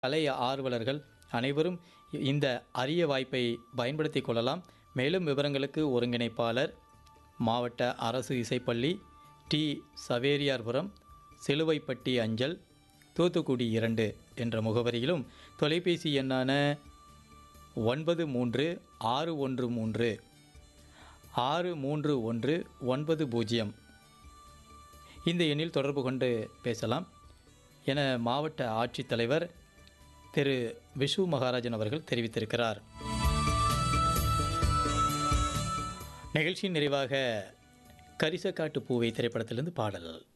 கலை ஆர்வலர்கள் அனைவரும் இந்த அரிய வாய்ப்பை பயன்படுத்திக் கொள்ளலாம் மேலும் விவரங்களுக்கு ஒருங்கிணைப்பாளர் மாவட்ட அரசு இசைப்பள்ளி டி சவேரியார்புரம் சிலுவைப்பட்டி அஞ்சல் தூத்துக்குடி இரண்டு என்ற முகவரியிலும் தொலைபேசி எண்ணான ஒன்பது மூன்று ஆறு ஒன்று மூன்று ஆறு மூன்று ஒன்று ஒன்பது பூஜ்ஜியம் இந்த எண்ணில் தொடர்பு கொண்டு பேசலாம் என மாவட்ட ஆட்சித்தலைவர் திரு விஷு மகாராஜன் அவர்கள் தெரிவித்திருக்கிறார் நிகழ்ச்சியின் நிறைவாக கரிசக்காட்டு பூவை திரைப்படத்திலிருந்து பாடல்